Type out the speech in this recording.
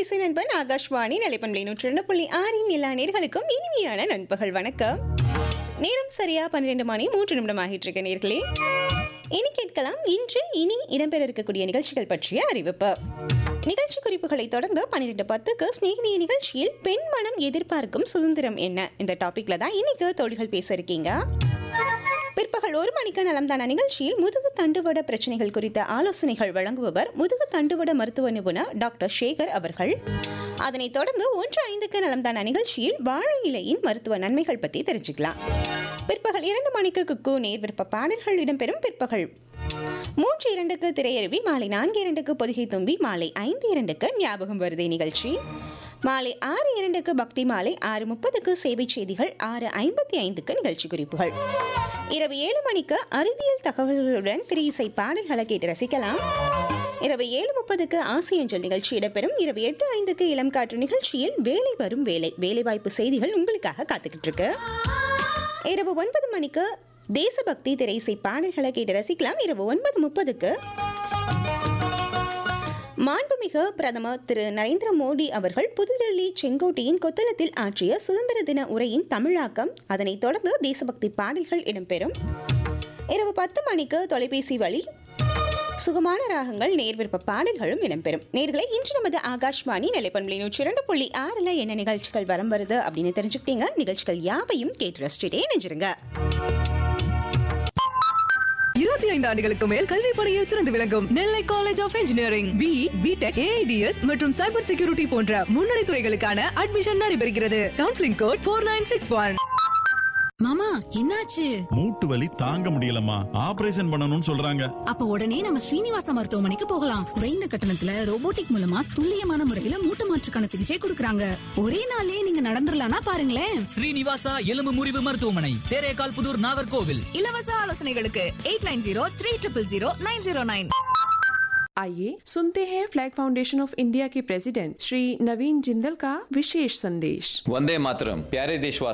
வயசு நண்பன் ஆகாஷ்வாணி நிலைப்பண்பலை நூற்றி ரெண்டு புள்ளி ஆறின் எல்லா நேர்களுக்கும் இனிமையான நண்பர்கள் வணக்கம் நேரம் சரியா பன்னிரெண்டு மணி மூன்று நிமிடம் ஆகிட்டு இருக்க நேர்களே இனி கேட்கலாம் இன்று இனி இடம்பெற இருக்கக்கூடிய நிகழ்ச்சிகள் பற்றிய அறிவிப்பு நிகழ்ச்சி குறிப்புகளை தொடர்ந்து பன்னிரெண்டு பத்துக்கு ஸ்நேகிதிய நிகழ்ச்சியில் பெண் மனம் எதிர்பார்க்கும் சுதந்திரம் என்ன இந்த டாபிக்ல தான் இன்னைக்கு தோழிகள் பேச இருக்கீங்க பிற்பகல் ஒரு மணிக்கு நலம்தான நிகழ்ச்சியில் முதுகு தண்டுவட பிரச்சனைகள் குறித்த ஆலோசனைகள் வழங்குபவர் முதுகு தண்டுவட மருத்துவ நிபுணர் டாக்டர் சேகர் அவர்கள் அதனைத் தொடர்ந்து ஒன்று ஐந்துக்கு நலம்தான நிகழ்ச்சியில் வாழை இலையின் மருத்துவ நன்மைகள் பற்றி தெரிஞ்சுக்கலாம் பிற்பகல் இரண்டு மணிக்கு குக்கு நேர் விருப்ப பாடல்கள் இடம்பெறும் பிற்பகல் மூன்று இரண்டுக்கு திரையருவி மாலை நான்கு இரண்டுக்கு பொதிகை தும்பி மாலை ஐந்து இரண்டுக்கு ஞாபகம் வருதே நிகழ்ச்சி மாலை ஆறு இரண்டுக்கு பக்தி மாலை ஆறு முப்பதுக்கு சேவை செய்திகள் ஆறு ஐம்பத்தி ஐந்துக்கு நிகழ்ச்சி குறிப்புகள் இரவு ஏழு மணிக்கு அறிவியல் தகவல்களுடன் திரு இசை பாடல்களை கேட்டு ரசிக்கலாம் இரவு ஏழு முப்பதுக்கு ஆசியஞ்சல் நிகழ்ச்சி இடம்பெறும் இரவு எட்டு ஐந்துக்கு இளம் காற்று நிகழ்ச்சியில் வேலை வரும் வேலை வேலைவாய்ப்பு செய்திகள் உங்களுக்காக காத்துக்கிட்டு இருக்கு இரவு ஒன்பது மணிக்கு தேசபக்தி திரை இசை பாடல்களை கேட்டு ரசிக்கலாம் இரவு ஒன்பது முப்பதுக்கு மாண்புமிகு பிரதமர் திரு நரேந்திர மோடி அவர்கள் புதுடெல்லி செங்கோட்டையின் கொத்தளத்தில் ஆற்றிய சுதந்திர தின உரையின் தமிழாக்கம் அதனைத் தொடர்ந்து தேசபக்தி பாடல்கள் இடம்பெறும் இரவு பத்து மணிக்கு தொலைபேசி வழி சுகமான ராகங்கள் நேர்விருப்ப பாடல்களும் இடம்பெறும் நேர்களை இன்று நமது ஆகாஷ்வாணி நிலைப்பண்பலை நூற்றி இரண்டு புள்ளி ஆறுல என்ன நிகழ்ச்சிகள் வரம் வருது அப்படின்னு தெரிஞ்சுக்கிட்டீங்க நிகழ்ச்சிகள் யாவையும் கேட்டு ரசிச்சுட்டே நெஞ்சிருங்க இருபத்தி ஐந்து ஆண்டுகளுக்கு மேல் கல்வி பணியில் சிறந்து விளங்கும் Nellai college of engineering B BTech AIDS மற்றும் சைபர் செக்யூரிட்டி போன்ற முன்னணி துறைகளுக்கான அட்மிஷன் நடைபெறுகிறது counselling code four nine six one மாமா என்னாச்சு மூட்டு வலி தாங்க முடியலம்மா ஆபரேஷன் பண்ணணும்னு சொல்றாங்க அப்ப உடனே நம்ம ஸ்ரீனிவாசா மருத்துவமனைக்கு போகலாம் குறைந்த கட்டணத்துல ரோபோட்டிக் மூலமா துல்லியமான முறையில மூட்டு மாற்றுக்கான சிகிச்சை கொடுக்கறாங்க ஒரே நாள்லயே நீங்க நடந்துடலாம்னா பாருங்களேன் ஸ்ரீனிவாசா எலும்பு முறிவு மருத்துவமனை தேரேகால் புதூர் நாகர்கோவில் இலவச ஆலோசனைகளுக்கு eight nine zero three triple zero nine zero nine आइए सुनते हैं फ्लैग फाउंडेशन ऑफ इंडिया के प्रेसिडेंट श्री नवीन जिंदल का विशेष संदेश वंदे मातरम प्यारे देशवासी